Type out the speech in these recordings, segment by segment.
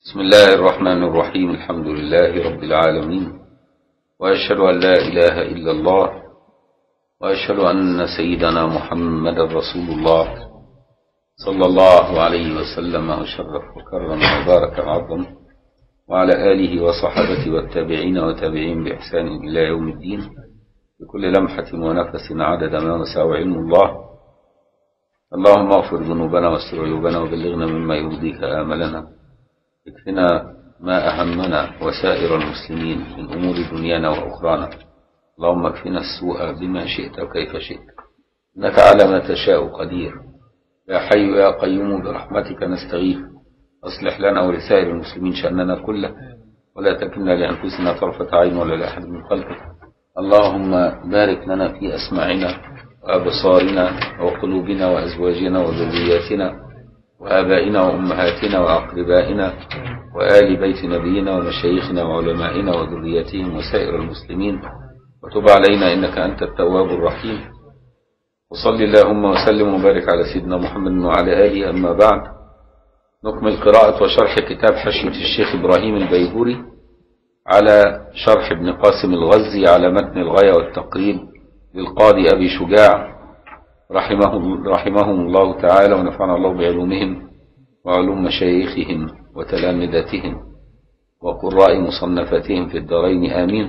بسم الله الرحمن الرحيم الحمد لله رب العالمين وأشهد أن لا إله إلا الله وأشهد أن سيدنا محمد رسول الله صلى الله عليه وسلم وشرف وكرم وبارك وعظم وعلى آله وصحبه والتابعين وتابعين بإحسان إلى يوم الدين بكل لمحة ونفس عدد ما وسع علم الله اللهم اغفر ذنوبنا واستر عيوبنا وبلغنا مما يرضيك آملنا اكفنا ما أهمنا وسائر المسلمين من أمور دنيانا وأخرانا اللهم اكفنا السوء بما شئت وكيف شئت إنك على ما تشاء قدير يا حي يا قيوم برحمتك نستغيث أصلح لنا ولسائر المسلمين شأننا كله ولا تكلنا لأنفسنا طرفة عين ولا لأحد من خلقك اللهم بارك لنا في أسماعنا وأبصارنا وقلوبنا وأزواجنا وذرياتنا وآبائنا وأمهاتنا وأقربائنا وآل بيت نبينا ومشايخنا وعلمائنا وذرياتهم وسائر المسلمين وتب علينا إنك أنت التواب الرحيم وصل اللهم وسلم وبارك على سيدنا محمد وعلى آله أما بعد نكمل قراءة وشرح كتاب حشية الشيخ إبراهيم البيهوري على شرح ابن قاسم الغزي على متن الغاية والتقريب للقاضي أبي شجاع رحمه رحمهم الله تعالى ونفعنا الله بعلومهم وعلوم مشايخهم وتلامذتهم وقراء مصنفتهم في الدارين آمين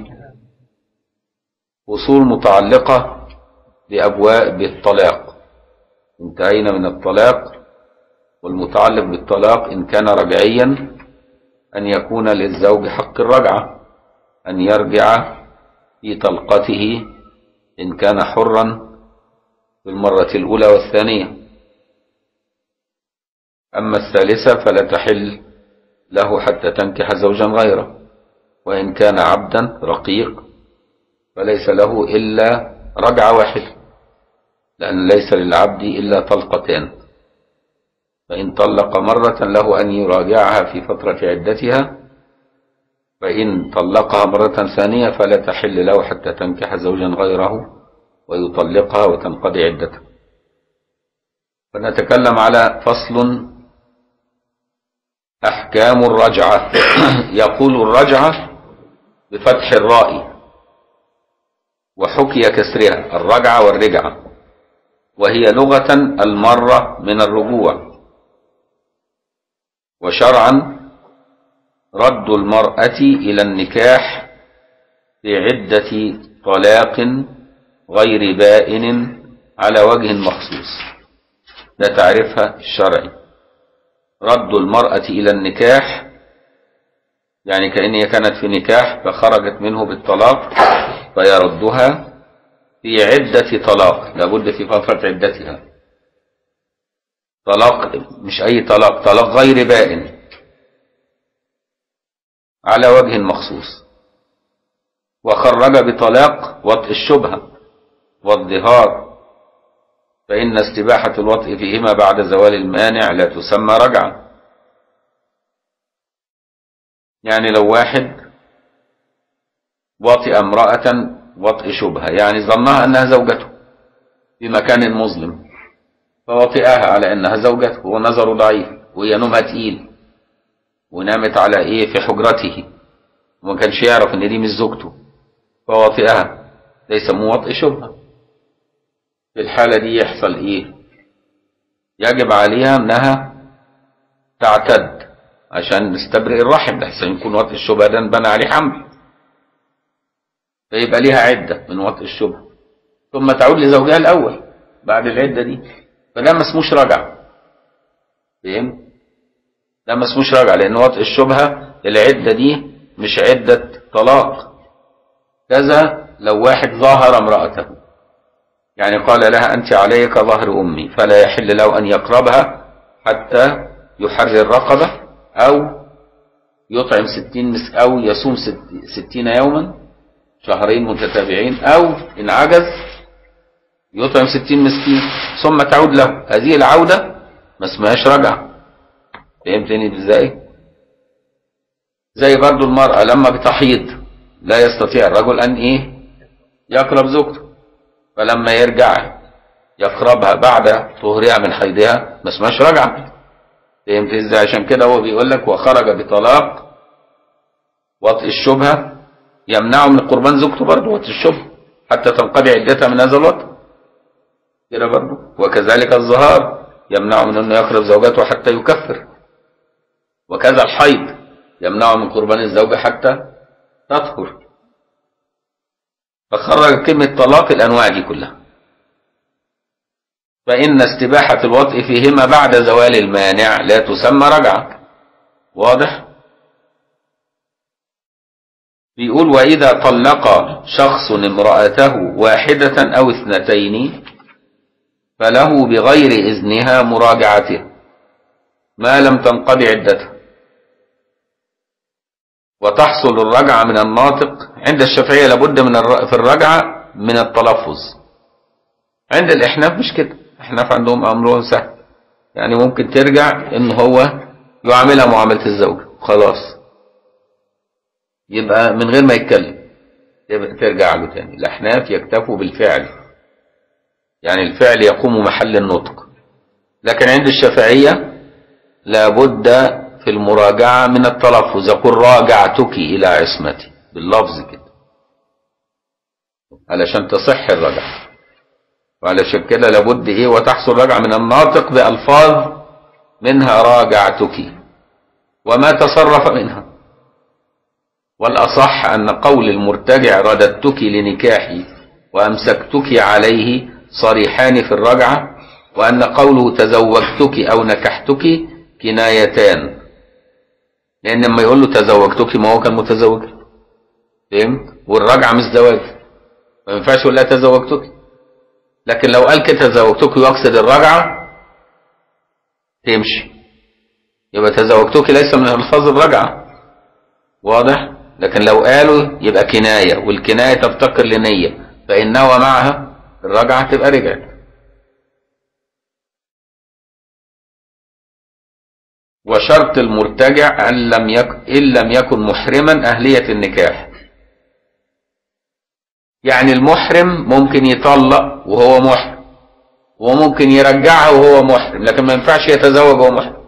أصول متعلقة بأبواب بالطلاق انتهينا من الطلاق والمتعلق بالطلاق إن كان رجعيا أن يكون للزوج حق الرجعة أن يرجع في طلقته إن كان حرا في المرة الأولى والثانية أما الثالثة فلا تحل له حتى تنكح زوجا غيره وإن كان عبدا رقيق فليس له إلا رجعة واحدة لأن ليس للعبد إلا طلقتان فإن طلق مرة له أن يراجعها في فترة عدتها فإن طلقها مرة ثانية فلا تحل له حتى تنكح زوجا غيره ويطلقها وتنقضي عدتها فنتكلم على فصل أحكام الرجعة يقول الرجعة بفتح الراء وحكي كسرها الرجعة والرجعة وهي لغة المرة من الرجوع وشرعا رد المرأة إلى النكاح في عدة طلاق غير بائن على وجه مخصوص ده تعرفها الشرعي رد المرأة إلى النكاح يعني كأن هي كانت في نكاح فخرجت منه بالطلاق فيردها في عدة طلاق لابد في فترة عدتها طلاق مش أي طلاق طلاق غير بائن على وجه مخصوص وخرج بطلاق وطء الشبهة والظهار فإن استباحة الوطء فيهما بعد زوال المانع لا تسمى رجعة يعني لو واحد وطئ امرأة وطئ شبهة يعني ظنها أنها زوجته في مكان مظلم فوطئها على أنها زوجته ونظره ضعيف وهي نومها تقيل ونامت على إيه في حجرته وما كانش يعرف إن دي مش زوجته فوطئها ده يسموه وطئ شبهة في الحالة دي يحصل إيه يجب عليها أنها تعتد عشان نستبرئ الرحم لحسن يكون وطئ الشبهة ده بنى عليه حمل فيبقى ليها عدة من وطئ الشبهة ثم تعود لزوجها الأول بعد العدة دي فده ما اسموش رجع فهم؟ ده ما اسموش رجع لأن وطئ الشبهة العدة دي مش عدة طلاق كذا لو واحد ظاهر امرأته يعني قال لها أنت علي كظهر أمي فلا يحل له أن يقربها حتى يحرر رقبة أو يطعم ستين مس أو يصوم ستين يوما شهرين متتابعين أو إن عجز يطعم ستين مسكين ثم تعود له هذه العودة ما اسمهاش رجعة فهمتني ازاي زي برضو المرأة لما بتحيض لا يستطيع الرجل أن إيه يقرب زوجته فلما يرجع يقربها بعد طهرها من حيضها ما اسمهاش رجعة فهمت ازاي عشان كده هو بيقول لك وخرج بطلاق وطئ الشبهة يمنعه من قربان زوجته برضه وطئ الشبهة حتى تنقضي عدتها من هذا الوطء كده برضه وكذلك الظهار يمنعه من انه يقرب زوجته حتى يكفر وكذا الحيض يمنعه من قربان الزوجة حتى تطهر فخرج كلمة طلاق الأنواع دي كلها فإن استباحة الوطء فيهما بعد زوال المانع لا تسمى رجعة واضح بيقول وإذا طلق شخص امرأته واحدة أو اثنتين فله بغير إذنها مراجعته ما لم تنقضي عدته وتحصل الرجعة من الناطق عند الشافعية لابد من الر... في الرجعة من التلفظ عند الإحناف مش كده الإحناف عندهم أمرهم سهل يعني ممكن ترجع إن هو يعاملها معاملة الزوجة خلاص يبقى من غير ما يتكلم يبقى ترجع له تاني الأحناف يكتفوا بالفعل يعني الفعل يقوم محل النطق لكن عند الشافعية لابد في المراجعة من التلفظ يقول راجعتك إلى عصمتي باللفظ كده علشان تصح الرجعة وعلشان كده لابد إيه وتحصل رجعة من الناطق بألفاظ منها راجعتك وما تصرف منها والأصح أن قول المرتجع رددتك لنكاحي وأمسكتك عليه صريحان في الرجعة وأن قوله تزوجتك أو نكحتك كنايتان لأن لما يقول له تزوجتك ما هو كان متزوج فهمت والرجعة مش زواج ما ينفعش يقول لها تزوجتك لكن لو قال كده تزوجتك ويقصد الرجعة تمشي يبقى تزوجتك ليس من ألفاظ الرجعة واضح لكن لو قالوا يبقى كناية والكناية تفتقر لنية فإن نوى معها الرجعة تبقى رجعت وشرط المرتجع أن لم يكن إن لم يكن محرما أهلية النكاح يعني المحرم ممكن يطلق وهو محرم وممكن يرجعها وهو محرم لكن ما ينفعش يتزوج وهو محرم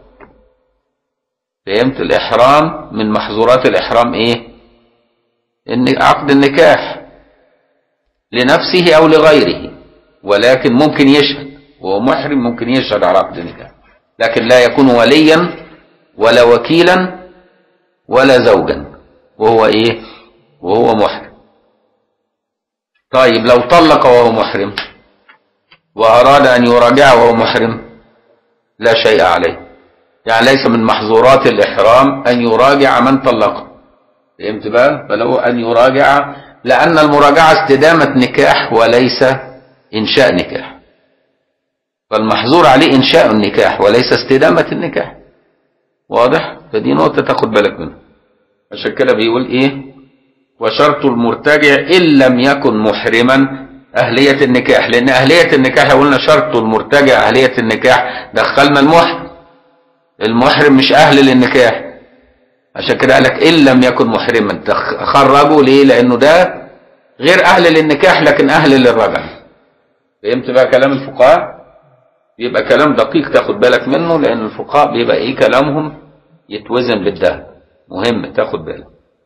فهمت الإحرام من محظورات الإحرام إيه إن عقد النكاح لنفسه أو لغيره ولكن ممكن يشهد وهو محرم ممكن يشهد على عقد النكاح لكن لا يكون وليا ولا وكيلا ولا زوجا وهو ايه وهو محرم طيب لو طلق وهو محرم واراد ان يراجع وهو محرم لا شيء عليه يعني ليس من محظورات الاحرام ان يراجع من طلقه فهمت بقى فلو ان يراجع لان المراجعه استدامه نكاح وليس انشاء نكاح فالمحظور عليه انشاء النكاح وليس استدامه النكاح واضح فدي نقطة تاخد بالك منها عشان كده بيقول ايه وشرط المرتجع ان لم يكن محرما اهلية النكاح لان اهلية النكاح قلنا شرط المرتجع اهلية النكاح دخلنا المحرم المحرم مش اهل للنكاح عشان كده قالك ان لم يكن محرما خرجوا ليه لانه ده غير اهل للنكاح لكن اهل للرجعة فهمت بقى كلام الفقهاء يبقى كلام دقيق تاخد بالك منه لان الفقهاء بيبقى ايه كلامهم يتوزن بالذهب مهم تاخد بالك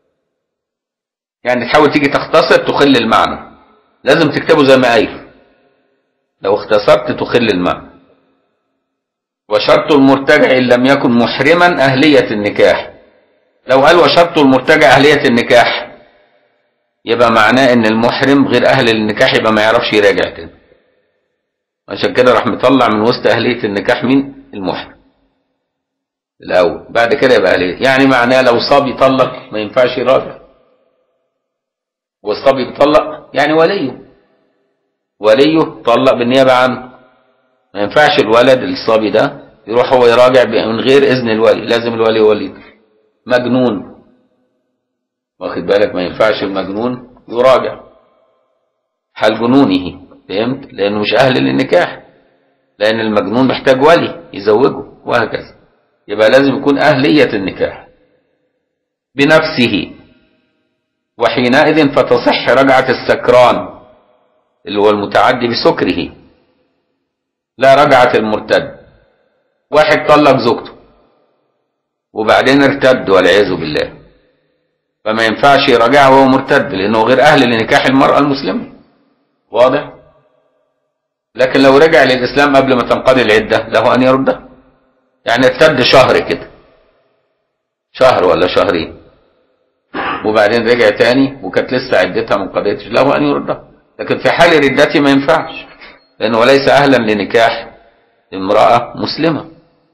يعني تحاول تيجي تختصر تخل المعنى لازم تكتبه زي ما قايل لو اختصرت تخل المعنى وشرط المرتجع ان لم يكن محرما اهلية النكاح لو قال وشرط المرتجع اهلية النكاح يبقى معناه ان المحرم غير اهل للنكاح يبقى ما يعرفش يراجع تاني عشان كده راح مطلع من وسط أهلية النكاح مين المحرم الأول بعد كده يبقى أهلية يعني معناه لو صبي طلق ما ينفعش يراجع والصبي بيطلق يعني وليه وليه طلق بالنيابة عنه ما ينفعش الولد الصبي ده يروح هو يراجع من غير إذن الولي لازم الولي ولي مجنون واخد بالك ما ينفعش المجنون يراجع حال جنونه فهمت لانه مش اهل للنكاح لان المجنون محتاج ولي يزوجه وهكذا يبقى لازم يكون اهلية النكاح بنفسه وحينئذ فتصح رجعة السكران اللي هو المتعدي بسكره لا رجعة المرتد واحد طلق زوجته وبعدين ارتد والعياذ بالله فما ينفعش يراجعها وهو مرتد لانه غير اهل لنكاح المرأة المسلمة واضح لكن لو رجع للاسلام قبل ما تنقضي العدة له ان يردها يعني ارتد شهر كده شهر ولا شهرين وبعدين رجع تاني وكانت لسه عدتها ما انقضتش له ان يردها لكن في حال ردته ما ينفعش لانه ليس اهلا لنكاح امرأة مسلمة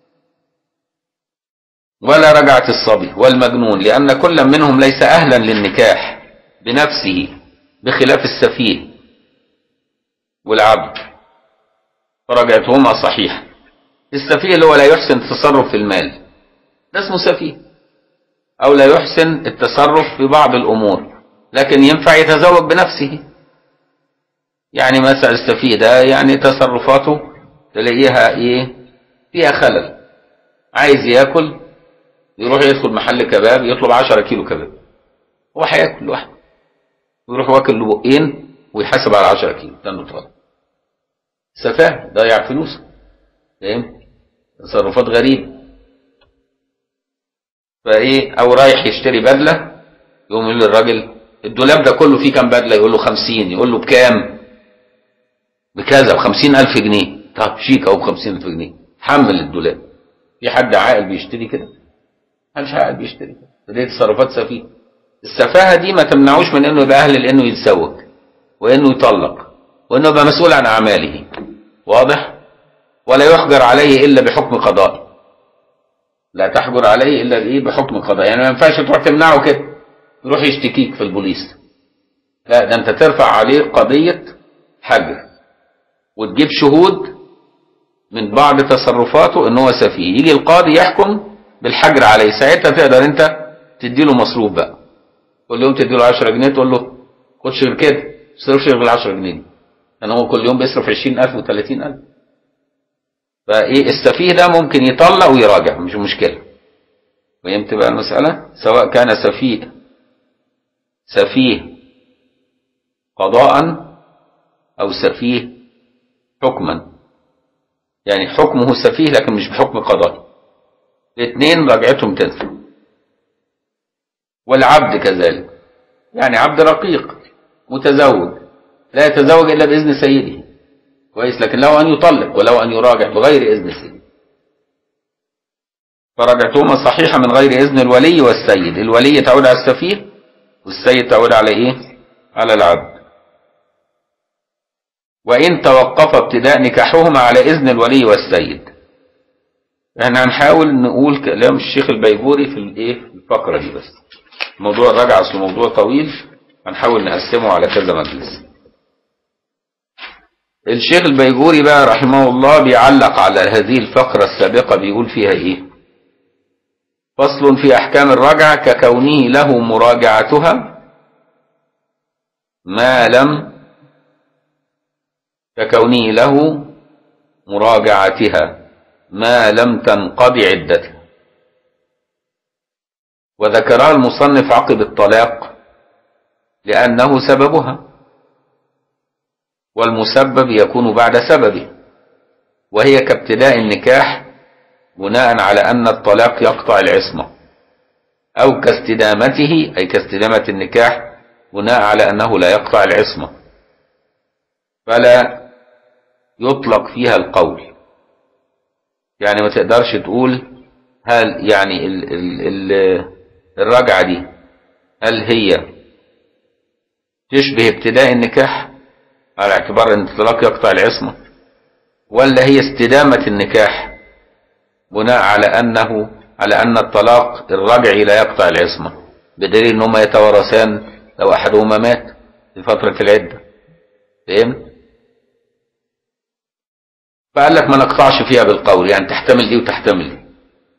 ولا رجعت الصبي والمجنون لأن كل منهم ليس أهلا للنكاح بنفسه بخلاف السفيه والعبد فرجعتهما صحيحة السفيه اللي هو لا يحسن التصرف في المال ده اسمه سفيه أو لا يحسن التصرف في بعض الأمور لكن ينفع يتزوج بنفسه يعني مثلا السفيه ده يعني تصرفاته تلاقيها ايه فيها خلل عايز ياكل يروح يدخل محل كباب يطلب 10 كيلو كباب هو هياكل لوحده ويروح واكل له بقين ويحاسب على 10 كيلو لانه طالب سفاه ضيع فلوسه فاهم تصرفات غريبه فايه او رايح يشتري بدله يقوم يقول للراجل الدولاب ده كله فيه كام بدله يقول له 50 يقول له بكام بكذا ب 50000 جنيه طب شيك او ب 50000 جنيه حمل الدولاب في حد عاقل بيشتري كده محدش عاقل بيشتري كده دي تصرفات سفيه السفاهه دي ما تمنعوش من انه يبقى اهل لانه يتزوج وانه يطلق وانه يبقى مسؤول عن اعماله واضح ولا يحجر عليه الا بحكم قضائي لا تحجر عليه الا بايه بحكم قضائي يعني ما ينفعش تروح تمنعه كده يروح يشتكيك في البوليس لا ده انت ترفع عليه قضيه حجر وتجيب شهود من بعض تصرفاته ان هو سفيه يجي القاضي يحكم بالحجر عليه ساعتها تقدر انت تديله مصروف بقى كل يوم تديله 10 جنيه تقول له خدش غير كده ما تصرفش غير ال 10 جنيه دي لان هو كل يوم بيصرف 20000 و30000 فايه السفيه ده ممكن يطلق ويراجع مش مشكله فهمت بقى المساله سواء كان سفيه سفيه قضاء او سفيه حكما يعني حكمه سفيه لكن مش بحكم قضائي الاثنين راجعتهم تنفع والعبد كذلك يعني عبد رقيق متزوج لا يتزوج الا باذن سيده كويس لكن له ان يطلق وله ان يراجع بغير اذن سيده فرجعتهما صحيحه من غير اذن الولي والسيد الولي تعود على السفيه والسيد تعود على ايه على العبد وإن توقف ابتداء نكاحهما على إذن الولي والسيد احنا هنحاول نقول كلام الشيخ البيجوري في الايه في الفقرة دي بس موضوع الرجعة اصل موضوع طويل هنحاول نقسمه على كذا مجلس الشيخ البيجوري بقى رحمه الله بيعلق على هذه الفقرة السابقة بيقول فيها ايه فصل في احكام الرجعة ككونه له مراجعتها ما لم ككونه له مراجعتها ما لم تنقض عدتها وذكرها المصنف عقب الطلاق لأنه سببها والمسبب يكون بعد سببه وهي كابتداء النكاح بناء على أن الطلاق يقطع العصمة أو كاستدامته أي كاستدامة النكاح بناء على أنه لا يقطع العصمة فلا يطلق فيها القول يعني ما تقدرش تقول هل يعني ال ال ال الرجعة دي هل هي تشبه ابتداء النكاح على اعتبار ان الطلاق يقطع العصمة ولا هي استدامة النكاح بناء على انه على ان الطلاق الرجعي لا يقطع العصمة بدليل ان هما يتوارثان لو احدهما مات في فترة العدة فهمت؟ فقال لك ما نقطعش فيها بالقول يعني تحتمل دي وتحتمل دي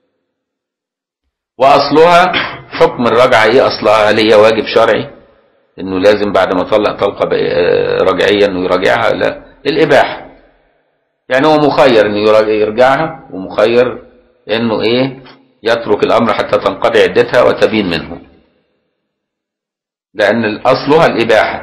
واصلها حكم الرجعه ايه اصلها هل هي واجب شرعي انه لازم بعد ما طلق طلقه رجعيه انه يراجعها لا الاباحه يعني هو مخير انه يرجعها ومخير انه ايه يترك الامر حتى تنقضي عدتها وتبين منه لان اصلها الاباحه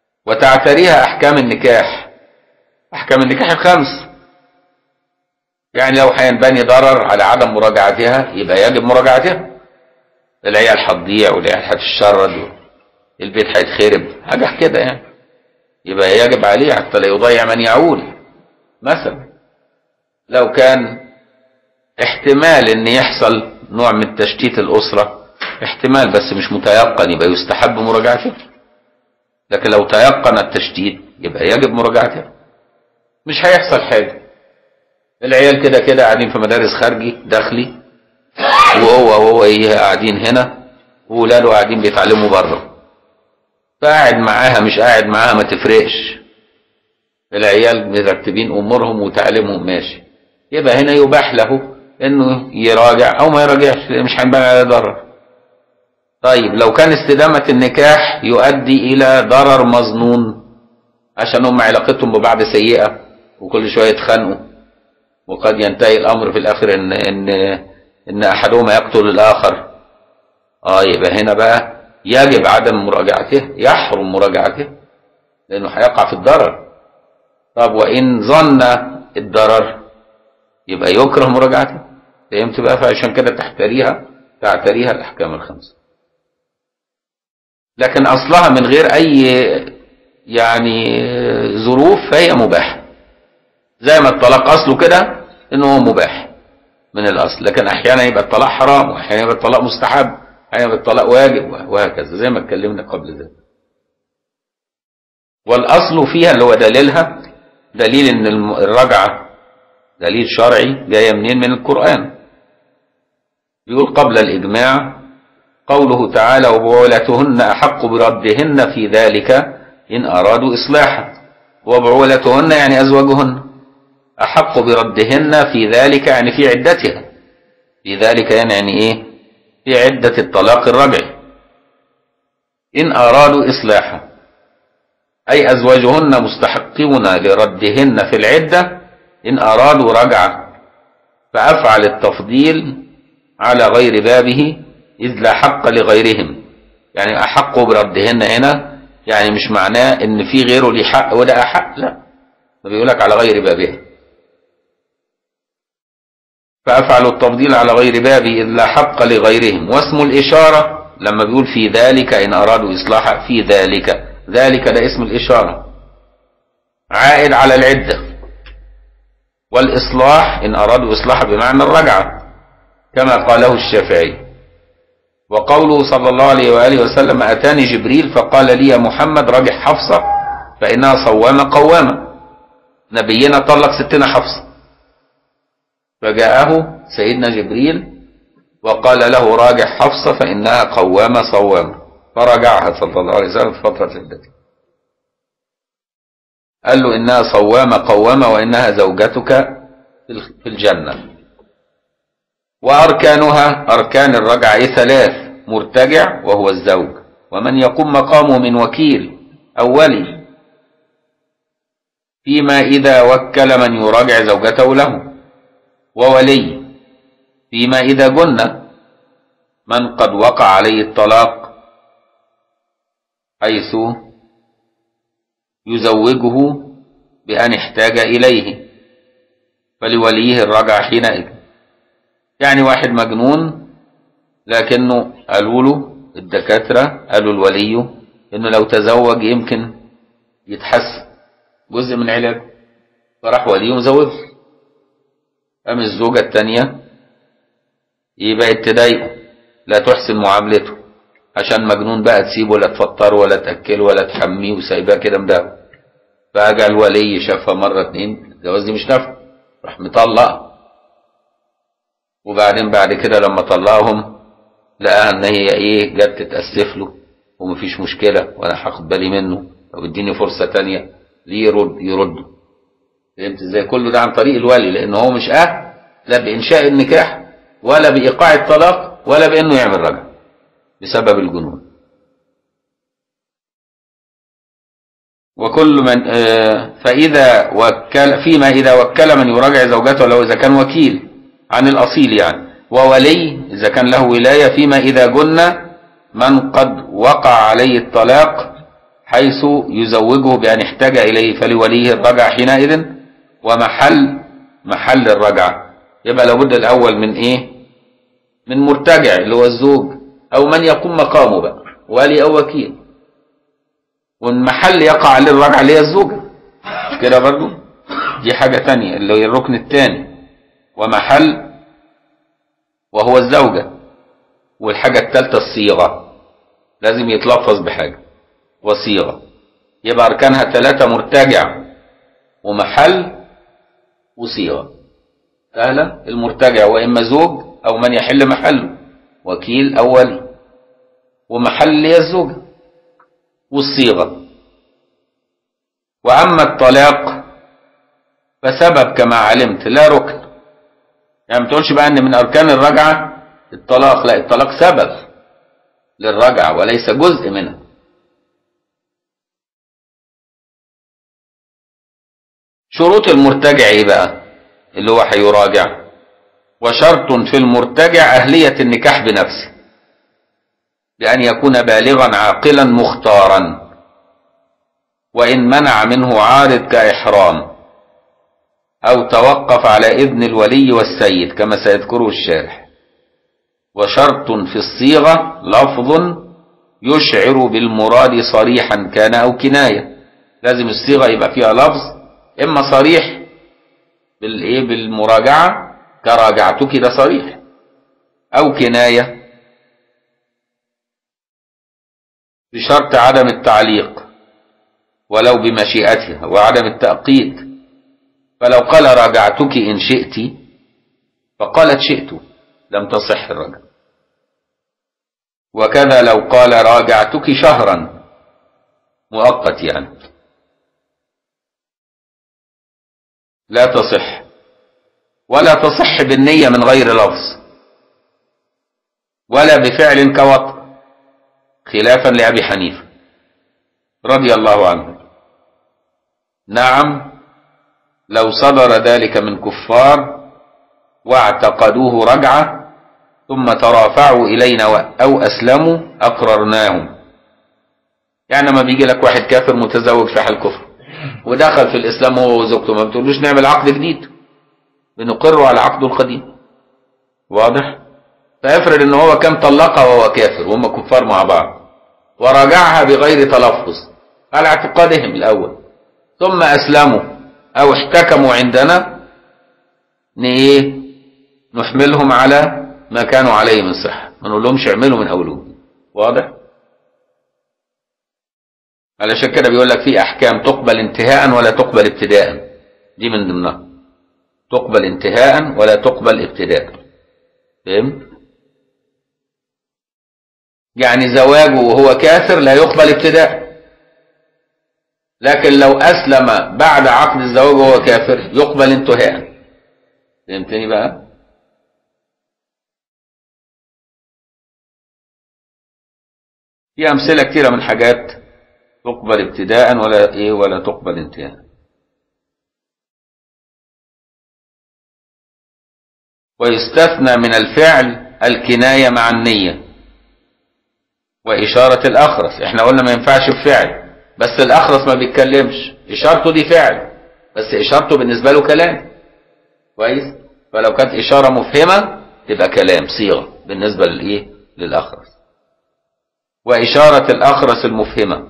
وتعتريها احكام النكاح احكام النكاح الخمس يعني لو هينبني ضرر على عدم مراجعتها يبقى يجب مراجعتها العيال هتضيع والعيال هتتشرد البيت هيتخرب حاجة كده يعني يبقى يجب عليه حتى لا يضيع من يعول مثلا لو كان احتمال ان يحصل نوع من تشتيت الاسرة احتمال بس مش متيقن يبقى يستحب مراجعته لكن لو تيقن التشتيت يبقى يجب مراجعته مش هيحصل حاجة العيال كده كده قاعدين في مدارس خارجي داخلي وهو وهو ايه قاعدين هنا وولاده قاعدين بيتعلموا بره فقاعد معاها مش قاعد معاها ما تفرقش العيال مرتبين امورهم وتعليمهم ماشي يبقى هنا يباح له انه يراجع او ما يراجعش مش هينبغي عليه ضرر طيب لو كان استدامة النكاح يؤدي الى ضرر مظنون عشان هم علاقتهم ببعض سيئة وكل شوية يتخانقوا وقد ينتهي الامر في الاخر ان ان ان احدهما يقتل الاخر اه يبقى هنا بقى يجب عدم مراجعته يحرم مراجعته لانه هيقع في الضرر طب وان ظن الضرر يبقى يكره مراجعته فهمت بقى فعشان كده تحتريها تعتريها الاحكام الخمسه لكن اصلها من غير اي يعني ظروف فهي مباحه زي ما الطلاق اصله كده انه هو مباح من الاصل لكن احيانا يبقى الطلاق حرام واحيانا يبقى الطلاق مستحب احيانا يبقى الطلاق واجب وهكذا زي ما اتكلمنا قبل ذلك والاصل فيها اللي هو دليلها دليل ان الرجعه دليل شرعي جايه منين من القران يقول قبل الاجماع قوله تعالى وبعولتهن احق بردهن في ذلك ان ارادوا اصلاحا وبعولتهن يعني ازواجهن احق بردهن في ذلك يعني في عدتها في ذلك يعني ايه في عدة الطلاق الرجعي إن أرادوا إصلاحا أي أزواجهن مستحقون لردهن في العدة إن أرادوا رجعة فأفعل التفضيل على غير بابه إذ لا حق لغيرهم يعني أحق بردهن هنا يعني مش معناه إن في غيره ليه حق وده أحق لا بيقولك على غير بابها فأفعل التفضيل على غير بابه إذ لا حق لغيرهم واسم الإشارة لما بيقول في ذلك إن أرادوا إصلاحا في ذلك ذلك ده اسم الإشارة عائد على العدة والإصلاح إن أرادوا إصلاحا بمعنى الرجعة كما قاله الشافعي وقوله صلى الله عليه وآله وسلم أتاني جبريل فقال لي يا محمد رجح حفصة فإنها صوامة قوامة نبينا طلق ستنا حفصة فجاءه سيدنا جبريل وقال له راجع حفصة فإنها قوامة صوامة فرجعها صلى الله عليه وسلم في فترة عدته قال له إنها صوامة قوامة وإنها زوجتك في الجنة وأركانها أركان الرجعة ثلاث مرتجع وهو الزوج ومن يقوم مقامه من وكيل أو ولي فيما إذا وكل من يراجع زوجته له وولي فيما إذا جن من قد وقع عليه الطلاق حيث يزوجه بأن احتاج إليه فلوليه الرجع حينئذ يعني واحد مجنون لكنه قالوا له الدكاترة قالوا الولي انه لو تزوج يمكن يتحسن جزء من علاجه فراح وليه مزوجه قام الزوجة التانية يبقى تضايقه لا تحسن معاملته عشان مجنون بقى تسيبه ولا تفطره ولا تأكله ولا تحميه وسايباه كده مداوي فأجا الولي شافها مرة اتنين الجواز دي مش نافع راح مطلقها وبعدين بعد كده لما طلقهم لقاها ان هي ايه جت تتأسف له ومفيش مشكلة وانا هاخد بالي منه طب اديني فرصة تانية ليه يرد يرد فهمت ازاي كله ده عن طريق الولي لان هو مش اهل لا بانشاء النكاح ولا بايقاع الطلاق ولا بانه يعمل رجع بسبب الجنون وكل من آه فإذا وكل فيما إذا وكل من يراجع زوجته لو إذا كان وكيل عن الأصيل يعني وولي إذا كان له ولاية فيما إذا جن من قد وقع عليه الطلاق حيث يزوجه بأن احتاج إليه فلوليه الرجع حينئذ ومحل محل الرجعة يبقى لابد الاول من ايه من مرتجع اللي هو الزوج او من يقوم مقامه بقى ولي او وكيل والمحل يقع عليه الرجعه اللي هي الزوجه كده برضو دي حاجه تانية اللي هي الركن الثاني ومحل وهو الزوجه والحاجه الثالثه الصيغه لازم يتلفظ بحاجه وصيغه يبقى اركانها ثلاثه مرتجع ومحل وصيغه سهله المرتجع واما زوج او من يحل محله وكيل او ولي ومحل هي الزوجه والصيغه واما الطلاق فسبب كما علمت لا ركن يعني ما تقولش بقى ان من اركان الرجعه الطلاق لا الطلاق سبب للرجعه وليس جزء منها شروط المرتجع ايه بقى اللي هو هيراجع وشرط في المرتجع أهلية النكاح بنفسه بأن يكون بالغا عاقلا مختارا وإن منع منه عارض كإحرام أو توقف على إذن الولي والسيد كما سيذكره الشارح وشرط في الصيغة لفظ يشعر بالمراد صريحا كان أو كناية لازم الصيغة يبقى فيها لفظ إما صريح بالإيه بالمراجعة كراجعتك ده صريح أو كناية بشرط عدم التعليق ولو بمشيئتها وعدم التأقيد فلو قال راجعتك إن شئت فقالت شئت لم تصح الرجع وكذا لو قال راجعتك شهرا مؤقت يعني لا تصح ولا تصح بالنية من غير لفظ ولا بفعل كوطء خلافا لأبي حنيفة رضي الله عنه نعم لو صدر ذلك من كفار واعتقدوه رجعة ثم ترافعوا إلينا أو أسلموا أقررناهم يعني لما بيجي لك واحد كافر متزوج في حال كفر ودخل في الإسلام هو وزوجته ما بتقولوش نعمل عقد جديد بنقره على عقده القديم واضح فافرض ان هو كان طلقها وهو كافر وهم كفار مع بعض وراجعها بغير تلفظ على اعتقادهم الاول ثم اسلموا او احتكموا عندنا ايه نحملهم على ما كانوا عليه من صحه ما نقول لهمش اعملوا من اولهم واضح علشان كده بيقول لك في احكام تقبل انتهاء ولا تقبل ابتداء دي من ضمنها تقبل انتهاء ولا تقبل ابتداء فهمت يعني زواجه وهو كافر لا يقبل ابتداء لكن لو أسلم بعد عقد الزواج وهو كافر يقبل انتهاء فهمتني بقى في أمثلة كتيرة من حاجات تقبل ابتداء ولا إيه ولا تقبل انتهاء ويستثنى من الفعل الكناية مع النية وإشارة الأخرس احنا قلنا ما ينفعش بفعل بس الأخرس ما بيتكلمش إشارته دي فعل بس إشارته بالنسبة له كلام كويس فلو كانت إشارة مفهمة تبقى كلام صيغة بالنسبة للإيه للأخرس وإشارة الأخرس المفهمة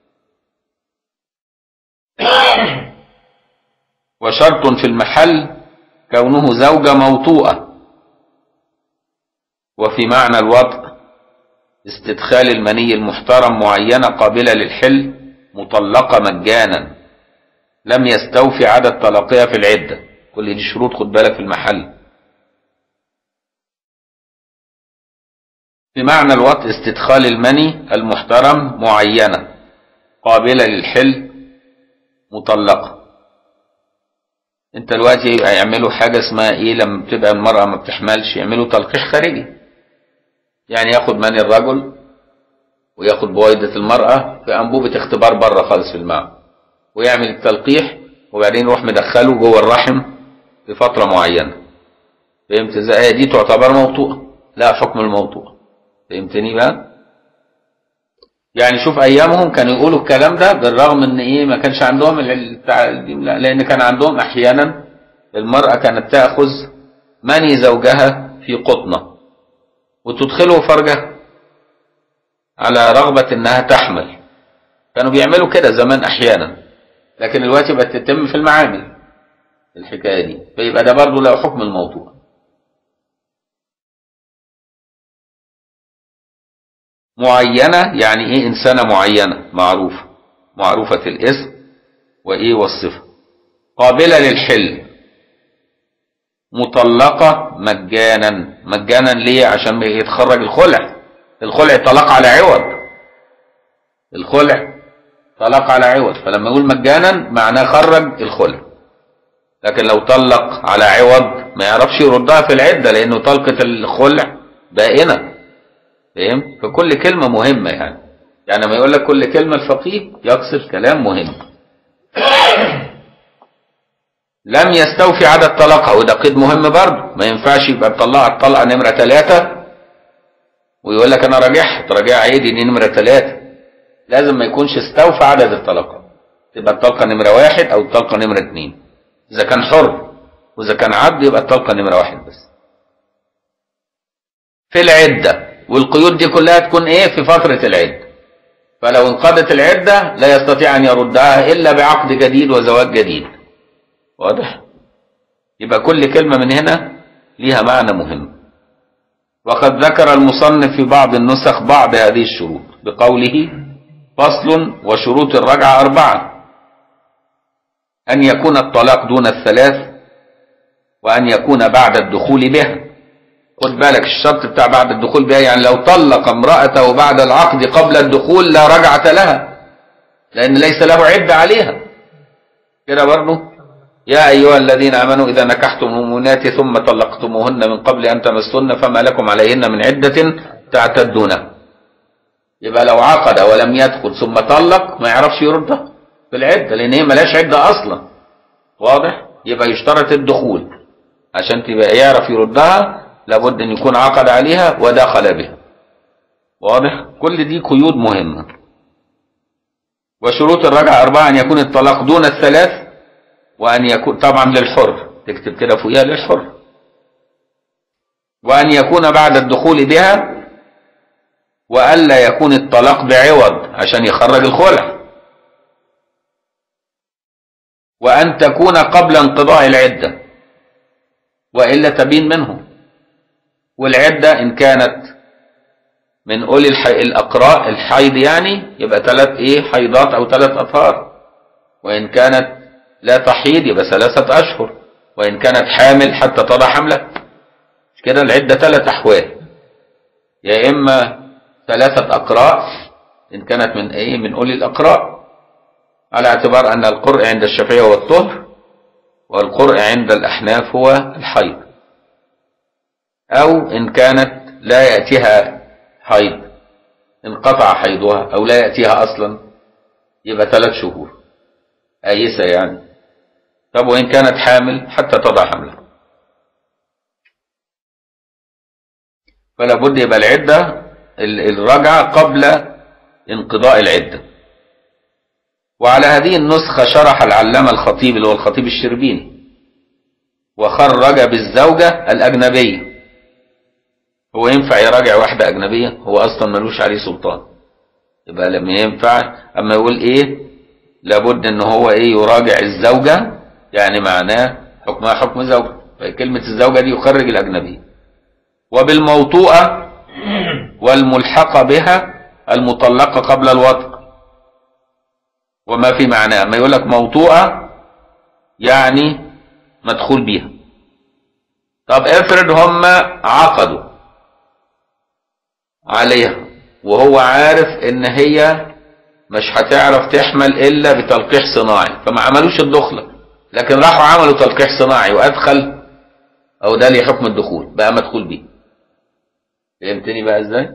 وشرط في المحل كونه زوجة موطوءة وفي معنى الوطء استدخال المني المحترم معينة قابلة للحل مطلقة مجانا لم يستوفي عدد طلاقها في العدة كل دي شروط خد بالك في المحل في معنى الوطء استدخال المني المحترم معينة قابلة للحل مطلقة انت دلوقتي يبقى يعملوا حاجة اسمها ايه لما بتبقى المرأة ما بتحملش يعملوا تلقيح خارجي يعني ياخد مني الرجل وياخد بويضة المرأة في أنبوبة اختبار بره خالص في المعمل ويعمل التلقيح وبعدين يروح مدخله جوه الرحم في فترة معينة فهمت ازاي دي تعتبر موطوءة لا حكم الموطوءة فهمتني بقى يعني شوف ايامهم كانوا يقولوا الكلام ده بالرغم ان ايه ما كانش عندهم لان كان عندهم احيانا المرأة كانت تأخذ مني زوجها في قطنة وتدخله فرجها على رغبة انها تحمل كانوا بيعملوا كده زمان احيانا لكن دلوقتي بقت تتم في المعامل الحكاية دي فيبقى ده برضه له حكم الموضوع معينة يعني ايه انسانة معينة معروفة معروفة الاسم وايه والصفة قابلة للحل مطلقة مجانا مجانا ليه عشان يتخرج الخلع الخلع طلاق على عوض الخلع طلاق على عوض فلما يقول مجانا معناه خرج الخلع لكن لو طلق على عوض ما يعرفش يردها في العدة لأنه طلقة الخلع بائنة فاهم فكل كلمة مهمة يعني يعني لما يقول لك كل كلمة الفقيه يقصد كلام مهم لم يستوفي عدد طلقها وده قيد مهم برضه ما ينفعش يبقى مطلعها الطلقة نمرة ثلاثة ويقول لك أنا راجعها تراجعها عيدي دي نمرة ثلاثة لازم ما يكونش استوفى عدد الطلقات تبقى الطلقة نمرة واحد أو الطلقة نمرة اتنين إذا كان حر وإذا كان عبد يبقى الطلقة نمرة واحد بس في العدة والقيود دي كلها تكون إيه في فترة العدة فلو انقضت العدة لا يستطيع أن يردها إلا بعقد جديد وزواج جديد واضح يبقى كل كلمة من هنا ليها معنى مهم وقد ذكر المصنف في بعض النسخ بعض هذه الشروط بقوله فصل وشروط الرجعة أربعة أن يكون الطلاق دون الثلاث وأن يكون بعد الدخول بها خد بالك الشرط بتاع بعد الدخول بها يعني لو طلق امرأته بعد العقد قبل الدخول لا رجعة لها لأن ليس له عدة عليها كده برضه يا أيها الذين آمنوا إذا نكحتم المؤمنات ثم طلقتموهن من قبل أن تمسن فما لكم عليهن من عدة تعتدونها يبقى لو عقد ولم يدخل ثم طلق ما يعرفش يردها في العدة لأن هي ملاش عدة أصلا واضح يبقى يشترط الدخول عشان تبقى يعرف يردها لابد أن يكون عقد عليها ودخل بها واضح كل دي قيود مهمة وشروط الرجعة أربعة أن يكون الطلاق دون الثلاث وأن يكون طبعا للحر تكتب كده فوقيها للحر وأن يكون بعد الدخول بها وألا يكون الطلاق بعوض عشان يخرج الخلع وأن تكون قبل انقضاء العدة وإلا تبين منه والعدة إن كانت من أولي الحي... الأقراء الحيض يعني يبقى ثلاث إيه حيضات أو ثلاث أطهار وإن كانت لا تحيض يبقى ثلاثة أشهر وإن كانت حامل حتى تضع حملة كده العدة ثلاث أحوال يا إما ثلاثة أقراء إن كانت من إيه من أولي الأقراء على اعتبار أن القرء عند الشافعية هو الطهر والقرء عند الأحناف هو الحيض أو إن كانت لا يأتيها حيض انقطع حيضها أو لا يأتيها أصلا يبقى ثلاث شهور آيسة يعني طب وإن كانت حامل حتى تضع حملها فلا بد يبقى العدة الرجعة قبل انقضاء العدة وعلى هذه النسخة شرح العلامة الخطيب اللي هو الخطيب الشربيني وخرج بالزوجة الأجنبية هو ينفع يراجع واحدة أجنبية هو أصلا ملوش عليه سلطان يبقى لما ينفع أما يقول إيه لابد ان هو ايه يراجع الزوجة يعني معناه حكمها حكم زوجة كلمة الزوجة دي يخرج الأجنبي وبالموطوءة والملحقة بها المطلقة قبل الوطء وما في معناه ما يقول لك موطوءة يعني مدخول بيها طب افرض هم عقدوا عليها وهو عارف ان هي مش هتعرف تحمل الا بتلقيح صناعي فما عملوش الدخله لكن راحوا عملوا تلقيح صناعي وادخل او ده ليه حكم الدخول بقى مدخول بيه فهمتني بقى ازاي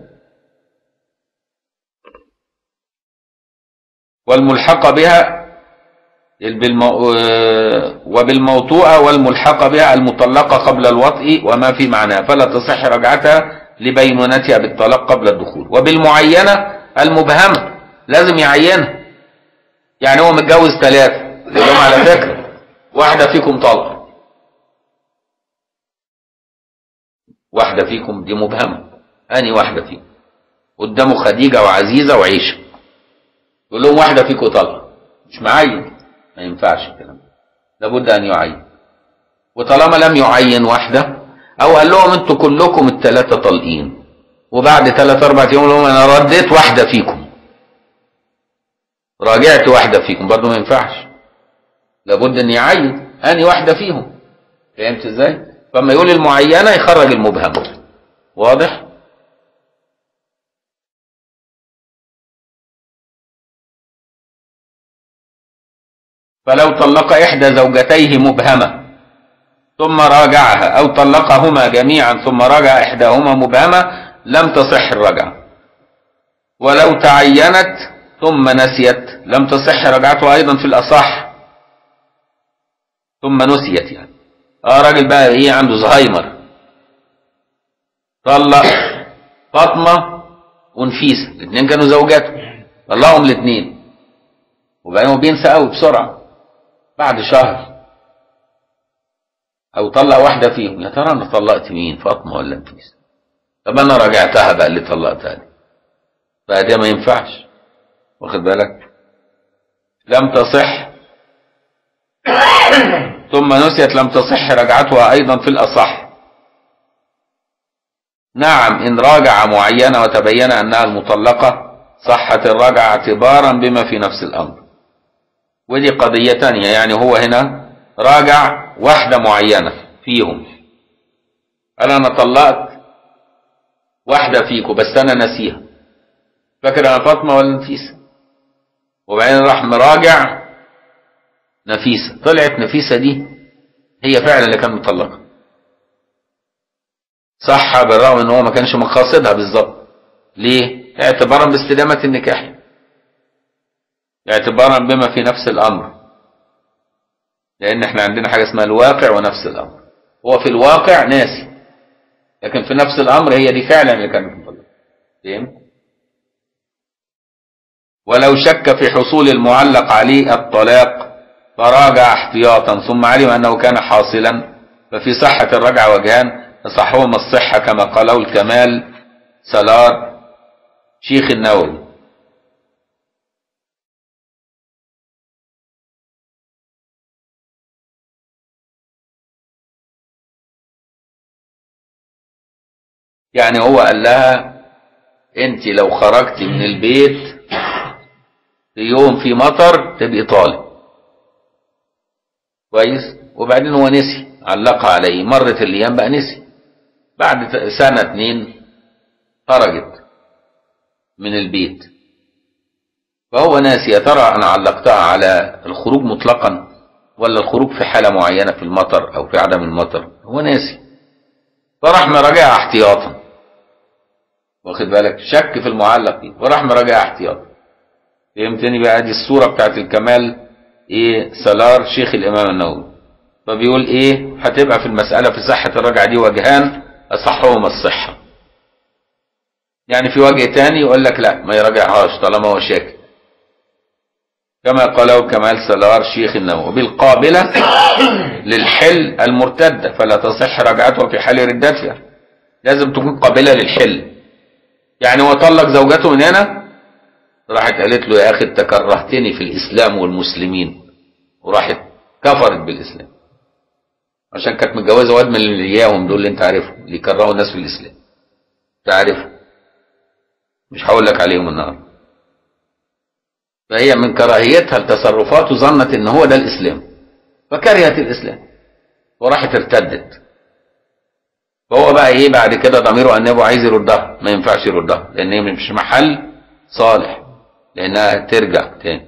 والملحقه بها بالمو... وبالموطوءة والملحقة بها المطلقة قبل الوطء وما في معناها فلا تصح رجعتها لبينونتها بالطلاق قبل الدخول وبالمعينة المبهمة لازم يعينها يعني هو متجوز ثلاثة يقول لهم على فكرة واحدة فيكم طلق واحدة فيكم دي مبهمة أني واحدة فيكم قدامه خديجة وعزيزة وعيشة يقول لهم واحدة فيكم طلقة مش معين ما ينفعش الكلام لابد أن يعين وطالما لم يعين واحدة أو قال لهم أنتوا كلكم الثلاثة طلقين وبعد ثلاث أربع أيام لهم أنا رديت واحدة فيكم راجعت واحدة فيكم برضه ما ينفعش لابد أن يعين أني واحدة فيهم فهمت إزاي؟ فما يقول المعينة يخرج المبهمة واضح؟ فلو طلق إحدى زوجتيه مبهمة ثم راجعها أو طلقهما جميعا ثم راجع إحداهما مبهمة لم تصح الرجعة ولو تعينت ثم نسيت لم تصح رجعته أيضا في الأصح ثم نسيت يعني اه راجل بقى ايه عنده زهايمر طلق فاطمة ونفيسة الاثنين كانوا زوجاته طلقهم الاثنين وبعدين هو بينسى قوي بسرعة بعد شهر او طلق واحدة فيهم يا ترى انا طلقت مين فاطمة ولا نفيسة طب انا راجعتها بقى اللي طلقتها دي فده ما ينفعش واخد بالك لم تصح ثم نسيت لم تصح رجعتها أيضا في الأصح نعم إن راجع معينة وتبين أنها المطلقة صحت الرجعة اعتبارا بما في نفس الأمر ودي قضية تانية يعني هو هنا راجع واحدة معينة فيهم قال أنا طلقت واحدة فيكم بس أنا نسيها فاكر أنا فاطمة ولا نفيسة وبعدين راح مراجع نفيسة طلعت نفيسة دي هي فعلا اللي كان مطلقها صح بالرغم ان هو ما كانش مقاصدها بالظبط ليه اعتبارا باستدامة النكاح اعتبارا بما في نفس الامر لان احنا عندنا حاجة اسمها الواقع ونفس الامر هو في الواقع ناسي لكن في نفس الامر هي دي فعلا اللي كانت مطلقة فهمت ولو شك في حصول المعلق عليه الطلاق فراجع احتياطا ثم علم أنه كان حاصلا ففي صحة الرجعة وجهان صحهما الصحة كما قاله الكمال سلار شيخ النووي يعني هو قال لها انت لو خرجت من البيت في يوم في مطر تبقي طالب كويس وبعدين هو نسي علقها عليه مرت الايام بقى نسي بعد سنة اتنين خرجت من البيت فهو ناسي يا ترى انا علقتها على الخروج مطلقا ولا الخروج في حالة معينة في المطر او في عدم المطر هو ناسي فراح مراجعها احتياطا واخد بالك شك في المعلق دي وراح مراجعها احتياطا فهمتني بقى دي الصورة بتاعت الكمال ايه سلار شيخ الامام النووي فبيقول ايه هتبقى في المسألة في صحة الرجعة دي وجهان اصحهما الصحة يعني في وجه تاني يقول لك لا ما يراجعهاش طالما هو شاك كما قاله كمال سلار شيخ النووي بالقابلة للحل المرتدة فلا تصح رجعتها في حال ردتها لازم تكون قابلة للحل يعني هو طلق زوجته من هنا راحت قالت له يا اخي انت كرهتني في الاسلام والمسلمين وراحت كفرت بالاسلام عشان كانت متجوزه واد من اللي اياهم دول اللي انت عارفهم اللي يكرهوا الناس في الاسلام تعرفهم مش هقول لك عليهم النهارده فهي من كراهيتها لتصرفاته ظنت ان هو ده الاسلام فكرهت الاسلام وراحت ارتدت فهو بقى ايه بعد كده ضميره انبه عايز يردها ما ينفعش يردها لان هي مش محل صالح لانها ترجع تاني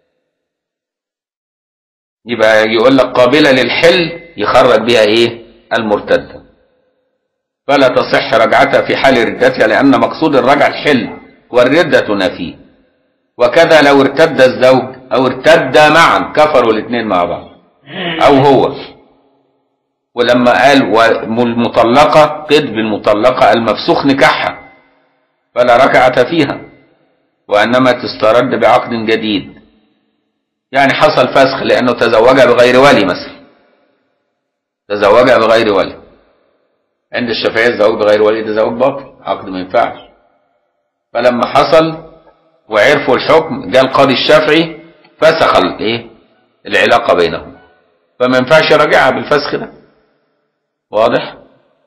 يبقى يقول لك قابلة للحل يخرج بها ايه المرتدة فلا تصح رجعتها في حال ردتها لان مقصود الرجع الحل والردة نفيه وكذا لو ارتد الزوج او ارتد معا كفروا الاثنين مع بعض او هو ولما قال والمطلقة قد بالمطلقة المفسوخ نكاحها فلا ركعة فيها وإنما تسترد بعقد جديد يعني حصل فسخ لأنه تزوجها بغير ولي مثلا تزوجها بغير ولي عند الشافعية الزواج بغير ولي ده زواج باطل عقد ما ينفعش فلما حصل وعرفوا الحكم جاء القاضي الشافعي فسخ الايه العلاقة بينهم فما ينفعش يراجعها بالفسخ ده واضح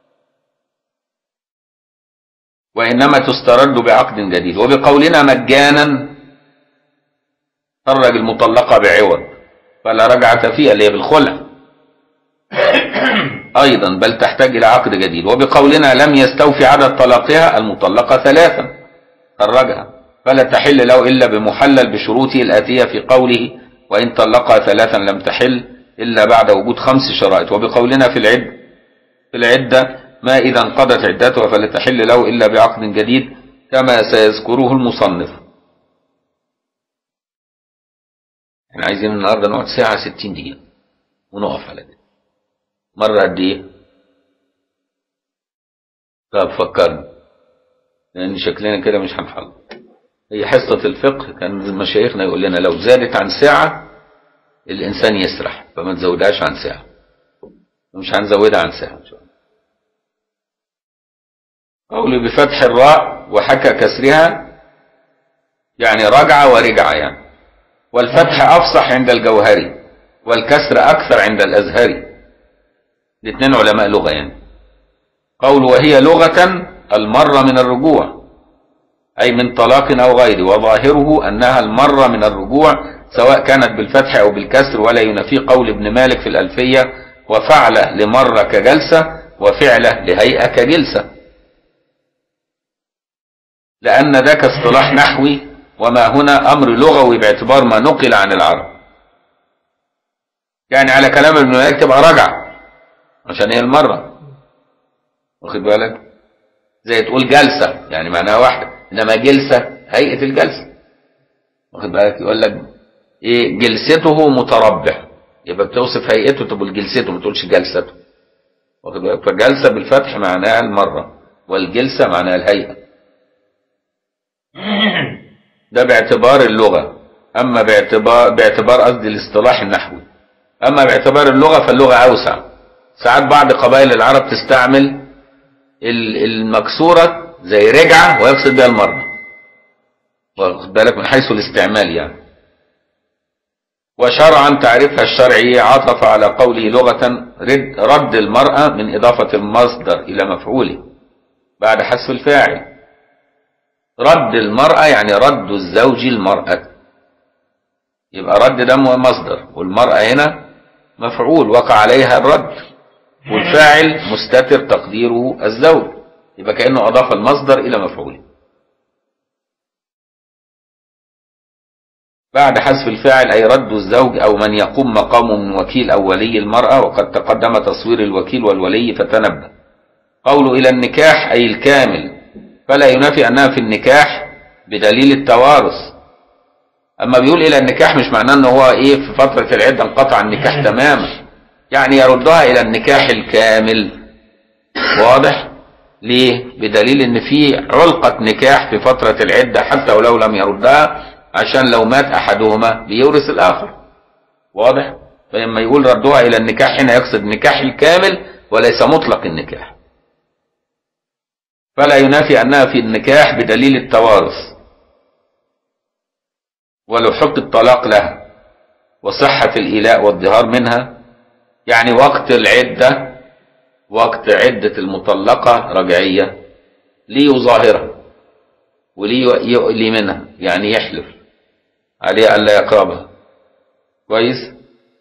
وإنما تسترد بعقد جديد وبقولنا مجانا خرج المطلقة بعوض فلا رجعة فيها اللي هي بالخلع أيضا بل تحتاج إلى عقد جديد وبقولنا لم يستوفي عدد طلاقها المطلقة ثلاثا خرجها فلا تحل له إلا بمحلل بشروطه الآتية في قوله وإن طلقها ثلاثا لم تحل إلا بعد وجود خمس شرائط وبقولنا في العد في العدة ما إذا انقضت عدتها فلا تحل له إلا بعقد جديد كما سيذكره المصنف احنا عايزين النهارده نقعد ساعة ستين دقيقة ونقف على كده مرة قد ايه؟ طب فكرنا لأن شكلنا كده مش هنحل هي حصة الفقه كان مشايخنا يقول لنا لو زادت عن ساعة الإنسان يسرح فما تزودهاش عن ساعة مش هنزودها عن ساعة إن شاء الله قولي بفتح الراء وحكى كسرها يعني رجع ورجع يعني والفتح أفصح عند الجوهري والكسر أكثر عند الأزهري الاثنين علماء لغة يعني قول وهي لغة المرة من الرجوع أي من طلاق أو غيره وظاهره أنها المرة من الرجوع سواء كانت بالفتح أو بالكسر ولا ينفي قول ابن مالك في الألفية وفعل لمرة كجلسة وفعله لهيئة كجلسة لأن ذاك اصطلاح نحوي وما هنا أمر لغوي باعتبار ما نقل عن العرب يعني على كلام ابن مالك تبقى رجع عشان هي المرة واخد بالك زي تقول جلسة يعني معناها واحدة إنما جلسة هيئة الجلسة واخد بالك يقول لك إيه جلسته متربع يبقى بتوصف هيئته تقول جلسته ما تقولش جلسته واخد بالك فجلسة بالفتح معناها المرة والجلسة معناها الهيئة ده باعتبار اللغة أما باعتبار باعتبار قصدي الاصطلاح النحوي أما باعتبار اللغة فاللغة أوسع ساعات بعض قبائل العرب تستعمل المكسورة زي رجعة ويقصد بها المرة واخد بالك من حيث الاستعمال يعني وشرعا تعريفها الشرعي عطف على قوله لغة رد, رد المرأة من إضافة المصدر إلى مفعوله بعد حذف الفاعل رد المرأة يعني رد الزوج المرأة يبقى رد ده مصدر والمرأة هنا مفعول وقع عليها الرد والفاعل مستتر تقديره الزوج يبقى كأنه أضاف المصدر إلى مفعوله بعد حذف الفاعل أي رد الزوج أو من يقوم مقامه من وكيل أو ولي المرأة وقد تقدم تصوير الوكيل والولي فتنبه قوله إلى النكاح أي الكامل فلا ينافي أنها في النكاح بدليل التوارث أما بيقول إلى النكاح مش معناه أنه هو إيه في فترة العدة انقطع النكاح تماما يعني يردها إلى النكاح الكامل واضح ليه بدليل ان في علقة نكاح في فترة العدة حتى ولو لم يردها عشان لو مات احدهما بيورث الاخر واضح فلما يقول ردها الى النكاح هنا يقصد النكاح الكامل وليس مطلق النكاح فلا ينافي انها في النكاح بدليل التوارث ولحق الطلاق لها وصحة الإيلاء والظهار منها يعني وقت العدة وقت عدة المطلقة رجعية ليظاهرها وليؤلي منها يعني يحلف عليه ألا يقربها كويس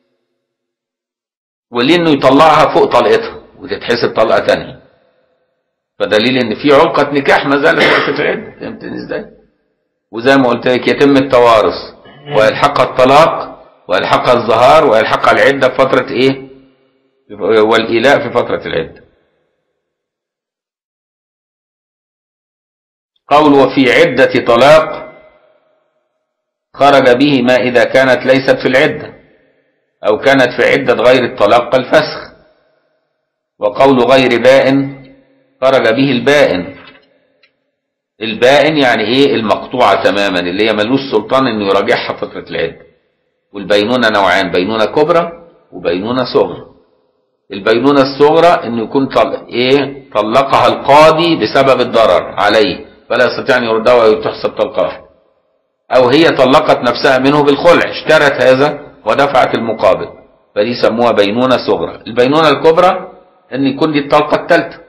وليه انه يطلعها فوق طلقتها وتتحسب طلقة تانية فدليل ان في علقة نكاح ما زالت وقت العدة فهمتني ازاي وزي ما قلت لك يتم التوارث ويلحقها الطلاق ويلحقها الظهار ويلحقها العدة في فترة ايه والإيلاء في فترة العدة قول وفي عدة طلاق خرج به ما إذا كانت ليست في العدة أو كانت في عدة غير الطلاق كالفسخ وقول غير بائن خرج به البائن البائن يعني ايه المقطوعة تماما اللي هي ملوش سلطان انه يراجعها فترة العدة والبينونة نوعان بينونة كبرى وبينونة صغرى البينونة الصغرى انه يكون طل... ايه طلقها القاضي بسبب الضرر عليه فلا يستطيع ان يردها وتحسب طلقها او هي طلقت نفسها منه بالخلع اشترت هذا ودفعت المقابل فدي سموها بينونة صغرى البينونة الكبرى ان يكون دي الطلقة الثالثة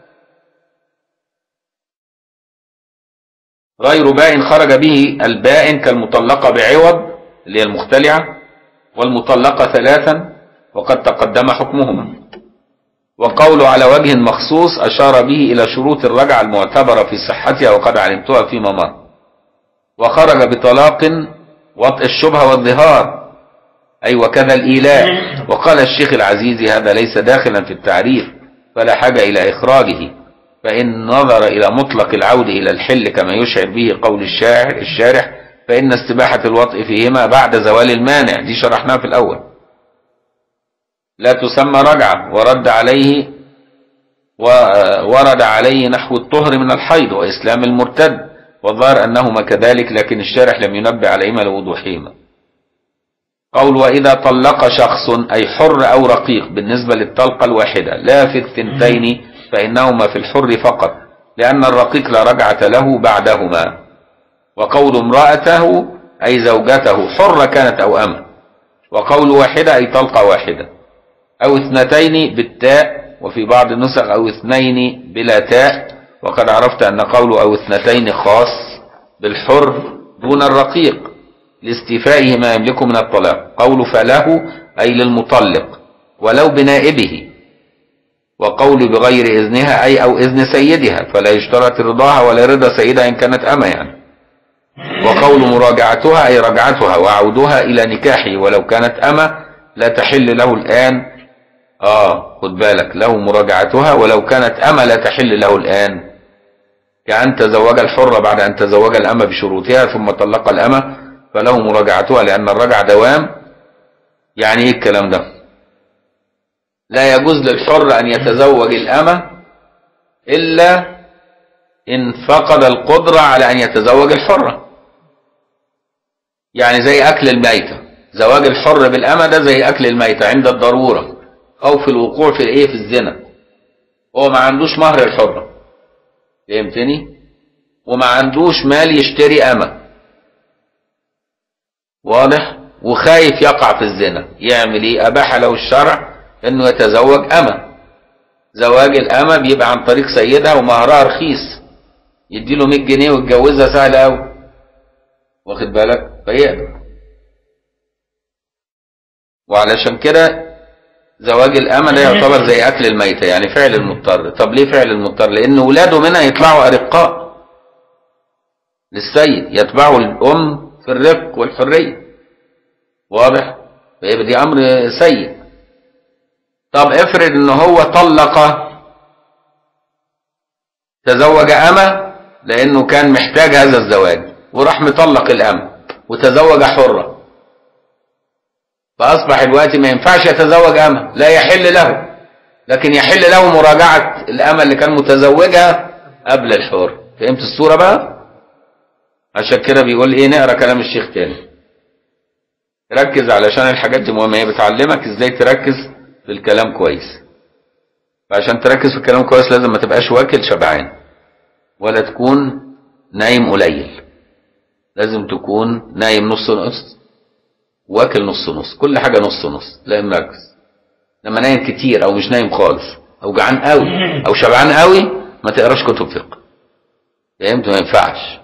غير بائن خرج به البائن كالمطلقة بعوض اللي هي المختلعة والمطلقة ثلاثا وقد تقدم حكمهما وقوله على وجه مخصوص أشار به إلى شروط الرجعة المعتبرة في صحتها وقد علمتها فيما مر وخرج بطلاق وطء الشبهة والظهار أي وكذا الإيلاء وقال الشيخ العزيزي هذا ليس داخلا في التعريف فلا حاجة إلى إخراجه فإن نظر إلى مطلق العود إلى الحل كما يشعر به قول الشاعر الشارح فإن استباحة الوطء فيهما بعد زوال المانع دي شرحناها في الأول لا تسمى رجعة ورد عليه ورد عليه نحو الطهر من الحيض وإسلام المرتد والظاهر أنهما كذلك لكن الشارح لم ينبه عليهما لوضوحهما قول وإذا طلق شخص أي حر أو رقيق بالنسبة للطلقة الواحدة لا في الثنتين فإنهما في الحر فقط لأن الرقيق لا رجعة له بعدهما وقول امرأته أي زوجته حرة كانت أو أمة وقول واحدة أي طلقة واحدة أو اثنتين بالتاء وفي بعض النسخ أو اثنين بلا تاء وقد عرفت أن قوله أو اثنتين خاص بالحر دون الرقيق لاستيفائه ما يملكه من الطلاق قول فله أي للمطلق ولو بنائبه وقول بغير إذنها أي أو إذن سيدها فلا يشترط رضاها ولا رضا سيدها إن كانت أما يعني وقول مراجعتها أي رجعتها وعودها إلى نكاحه ولو كانت أما لا تحل له الآن آه خد بالك له مراجعتها ولو كانت أما لا تحل له الآن كأن تزوج الحرة بعد أن تزوج الأمة بشروطها ثم طلق الأمة فله مراجعتها لأن الرجع دوام يعني إيه الكلام ده لا يجوز للحر أن يتزوج الأمة إلا إن فقد القدرة على أن يتزوج الحرة يعني زي أكل الميتة زواج الحر بالأمة ده زي أكل الميتة عند الضرورة أو في الوقوع في الإيه في الزنا هو ما عندوش مهر الحرة فهمتني وما عندوش مال يشتري أمة واضح وخايف يقع في الزنا يعمل ايه اباح له الشرع انه يتزوج أمة زواج الأمة بيبقى عن طريق سيدها ومهرها رخيص يديله 100 جنيه ويتجوزها سهل قوي واخد بالك فيقدر وعلشان كده زواج الأمة ده يعتبر زي أكل الميتة يعني فعل المضطر طب ليه فعل المضطر لأن ولاده منها يطلعوا أرقاء للسيد يتبعوا الأم في الرفق والحرية واضح فيبقى دي أمر سيء طب افرض ان هو طلق تزوج أمة لأنه كان محتاج هذا الزواج وراح مطلق الأمة وتزوج حرة فأصبح الوقت ما ينفعش يتزوج أمة لا يحل له لكن يحل له مراجعة الأمة اللي كان متزوجها قبل الحر فهمت الصورة بقى عشان كده بيقول ايه نقرا كلام الشيخ تاني ركز علشان الحاجات دي مهمة هي بتعلمك ازاي تركز في الكلام كويس فعشان تركز في الكلام كويس لازم ما تبقاش واكل شبعان ولا تكون نايم قليل لازم تكون نايم نص نص واكل نص نص كل حاجة نص نص لا مركز لما نايم كتير او مش نايم خالص او جعان قوي او شبعان قوي ما تقراش كتب فقه فهمت ما ينفعش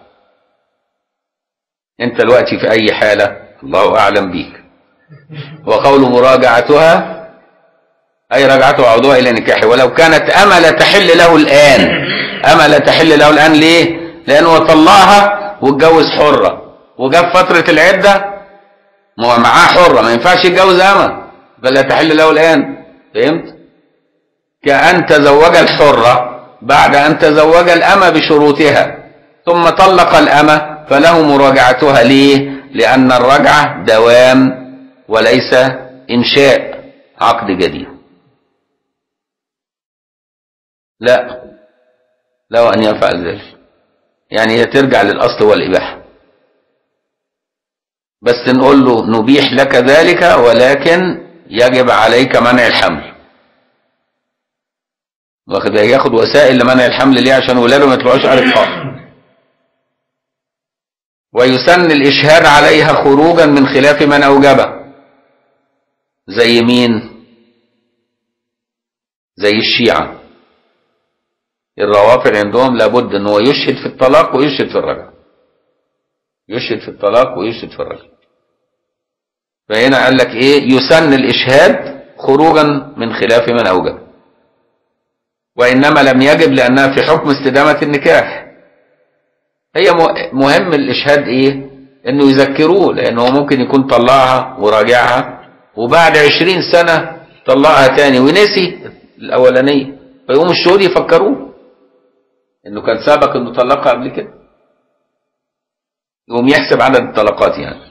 انت دلوقتي في اي حالة الله اعلم بيك وقول مراجعتها أي رجعته وعودها إلى نكاحه ولو كانت أمل تحل له الآن أمل تحل له الآن ليه لأنه طلعها واتجوز حرة وجاب فترة العدة ما معاه حرة ما ينفعش يتجوز أمل فلا تحل له الآن فهمت كأن تزوج الحرة بعد أن تزوج الأمة بشروطها ثم طلق الأمة فله مراجعتها ليه لأن الرجعة دوام وليس إنشاء عقد جديد لا له أن يفعل ذلك يعني هي ترجع للأصل والإباحة بس نقول له نبيح لك ذلك ولكن يجب عليك منع الحمل واخد بالك؟ ياخد وسائل لمنع الحمل ليه عشان ولاده ما يطلعوش أرقاء ويسن الإشهاد عليها خروجا من خلاف من أوجبه زي مين زي الشيعة الروافع عندهم لابد ان هو يشهد في الطلاق ويشهد في الرجعة يشهد في الطلاق ويشهد في الرجعة فهنا قال لك ايه يسن الاشهاد خروجا من خلاف من اوجب وانما لم يجب لانها في حكم استدامة النكاح هي م- مهم الاشهاد ايه انه يذكروه لانه هو ممكن يكون طلقها وراجعها وبعد عشرين سنة طلقها تاني ونسي الاولانية فيقوم الشهود يفكروه انه كان سابق انه طلقها قبل كده يقوم يحسب عدد الطلقات يعني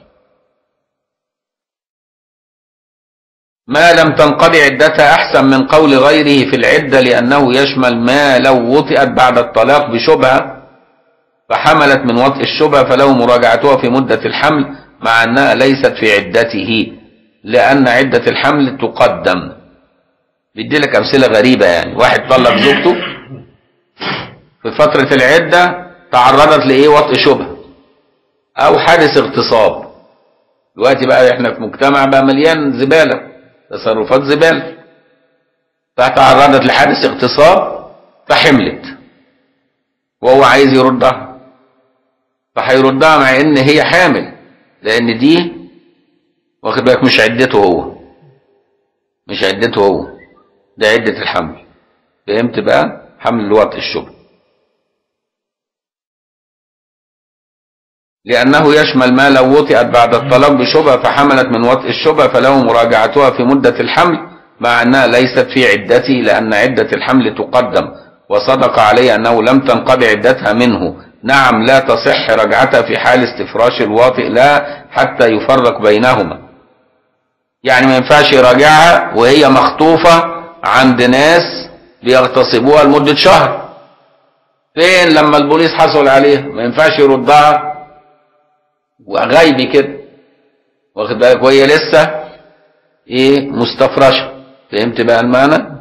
ما لم تنقضي عدتها أحسن من قول غيره في العدة لأنه يشمل ما لو وطئت بعد الطلاق بشبهة فحملت من وطئ الشبهة فله مراجعتها في مدة الحمل مع أنها ليست في عدته لأن عدة الحمل تقدم بيدي لك أمثلة غريبة يعني واحد طلق زوجته في فترة العدة تعرضت لإيه وطئ شبهة أو حادث اغتصاب دلوقتي بقى احنا في مجتمع بقى مليان زبالة تصرفات زبالة فتعرضت لحادث اغتصاب فحملت وهو عايز يردها فهيردها مع ان هي حامل لان دي واخد بالك مش عدته هو مش عدته هو ده عدة الحمل فهمت بقى حمل الوطء الشبه لأنه يشمل ما لو وطئت بعد الطلاق بشبهة فحملت من وطئ الشبهة فله مراجعتها في مدة الحمل مع أنها ليست في عدته لأن عدة الحمل تقدم وصدق عليه أنه لم تنقضي عدتها منه نعم لا تصح رجعتها في حال استفراش الواطئ لا حتى يفرق بينهما يعني ما ينفعش يراجعها وهي مخطوفة عند ناس بيغتصبوها لمدة شهر فين لما البوليس حصل عليها ما ينفعش يردها وغايبي كده واخد بالك وهي لسه ايه مستفرشه فهمت بقى المعنى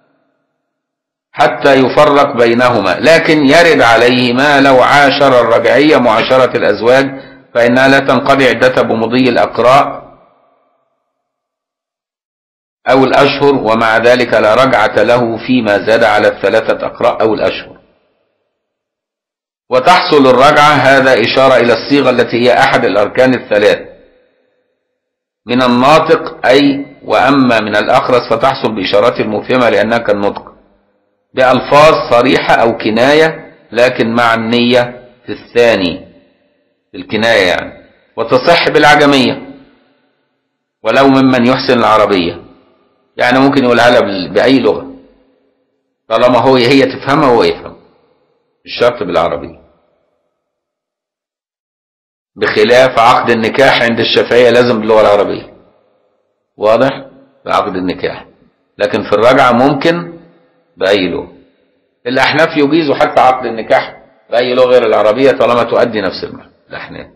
حتى يفرق بينهما لكن يرد عليه ما لو عاشر الرجعية معاشرة الأزواج فإنها لا تنقضي عدتها بمضي الأقراء أو الأشهر ومع ذلك لا رجعة له فيما زاد على الثلاثة أقراء أو الأشهر وتحصل الرجعة هذا إشارة إلى الصيغة التي هي أحد الأركان الثلاث من الناطق أي وأما من الأخرس فتحصل بإشارات المفهمة لأنها كالنطق بألفاظ صريحة أو كناية لكن مع النية في الثاني في الكناية يعني وتصح بالعجمية ولو ممن يحسن العربية يعني ممكن يقولها لها بال- بأي لغة طالما هو هي تفهمها وهو يفهم مش شرط بالعربية بخلاف عقد النكاح عند الشافعية لازم باللغة العربية واضح في عقد النكاح لكن في الرجعة ممكن بأي لغة الأحناف يجيزوا حتى عقد النكاح بأي لغة غير العربية طالما تؤدي نفس المعنى الأحناف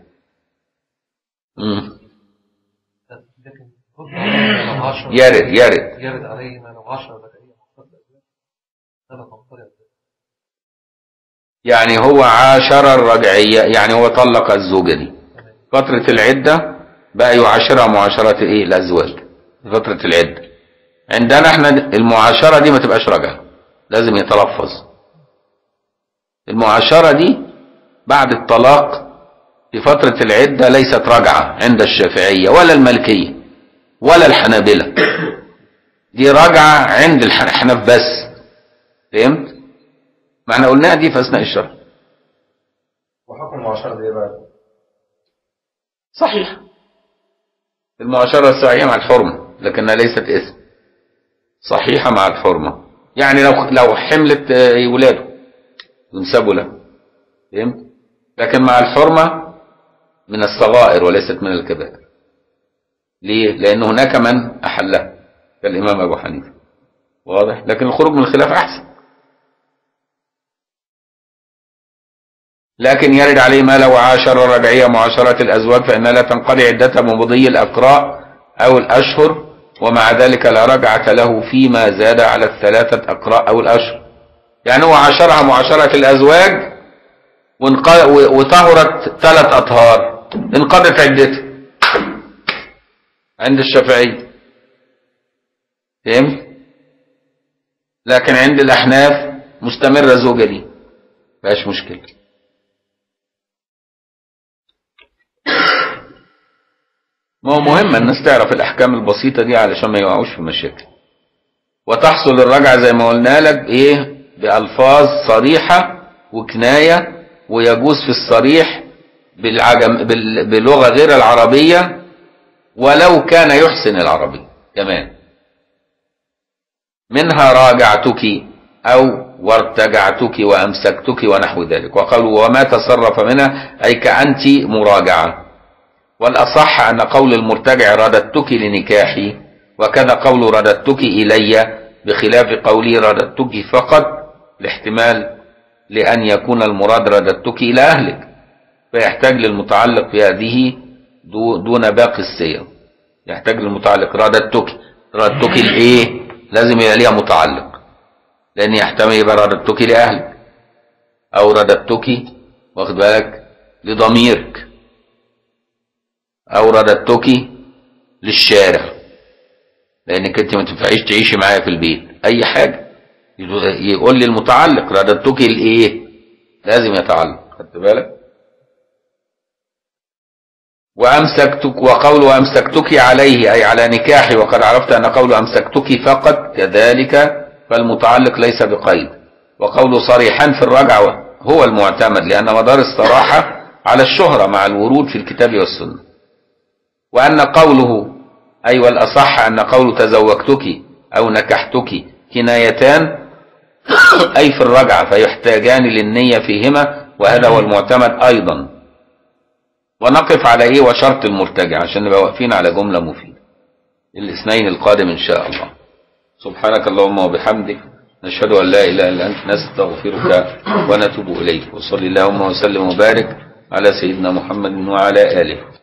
مم. لكن لو عشرة يرد يرد يرد عليه ما لو عشرة بدائية قبل الأزواج هذا تنطلق يعني هو عاشر الرجعية يعني هو طلق الزوجة دي فترة العدة بقى يعاشرها معاشرة ايه الازواج في فترة العدة عندنا احنا المعاشرة دي ما تبقاش رجعة لازم يتلفظ المعاشرة دي بعد الطلاق في فترة العدة ليست رجعة عند الشافعية ولا المالكية ولا الحنابلة دي رجعة عند الحنف بس فهمت؟ ما احنا قلناها دي في اثناء الشرح وحكم المعاشرة دي إيه بقى؟ صحيح المعاشرة الصحيحة مع الحرمة لكنها ليست اسم صحيحة مع الحرمة يعني لو لو حملت آه، ولاده ينسبوا له فهمت لكن مع الحرمة من الصغائر وليست من الكبائر ليه لأن هناك من أحلها كالإمام أبو حنيفة واضح لكن الخروج من الخلاف أحسن لكن يرد عليه ما لو عاشر الربعية معاشرة الأزواج فإنها لا تنقضي عدتها بمضي الأقراء أو الأشهر ومع ذلك لا رجعة له فيما زاد على الثلاثة أقراء أو الأشهر يعني هو عاشرها معاشرة الأزواج وانق- و- وطهرت ثلاث أطهار انقضت عدتها عند الشافعية فهمت؟ لكن عند الأحناف مستمرة زوجة دي مفيهاش مشكلة ما هو مهم الناس تعرف الأحكام البسيطة دي علشان ما يقعوش في مشاكل وتحصل الرجعة زي ما قلنا لك إيه بألفاظ صريحة وكناية ويجوز في الصريح بالعجم بال- بلغة غير العربية ولو كان يحسن العربية كمان منها راجعتك أو وارتجعتك وأمسكتك ونحو ذلك وقالوا وما تصرف منها أي كأنت مراجعة والأصح أن قول المرتجع رددتك لنكاحي وكذا قول رددتك إلي بخلاف قولي رددتك فقط لاحتمال لأن يكون المراد رددتك إلى أهلك فيحتاج للمتعلق بهذه دو- دون باقي السير يحتاج للمتعلق رددتك رددتك الإيه لازم يبقى ليها متعلق لأن يحتمل يبقى رددتك لأهلك أو رددتك واخد بالك لضميرك أو رددتك للشارع لأنك أنت ما تنفعيش تعيشي معايا في البيت أي حاجة يقول لي المتعلق رددتك الإيه لازم يتعلق خدت بالك وأمسكتك وقول أمسكتك عليه أي على نكاحي وقد عرفت أن قول أمسكتك فقط كذلك فالمتعلق ليس بقيد وقول صريحا في الرجعة هو المعتمد لأن مدار الصراحة على الشهرة مع الورود في الكتاب والسنة وأن قوله أي والأصح أن قول تزوجتك أو نكحتك كنايتان أي في الرجعة فيحتاجان للنية فيهما وهذا هو المعتمد أيضا ونقف على إيه وشرط المرتجع عشان نبقى واقفين على جملة مفيدة الاثنين القادم إن شاء الله سبحانك اللهم وبحمدك نشهد أن لا إله إلا أنت نستغفرك ونتوب إليك وصلي اللهم وسلم وبارك على سيدنا محمد وعلى آله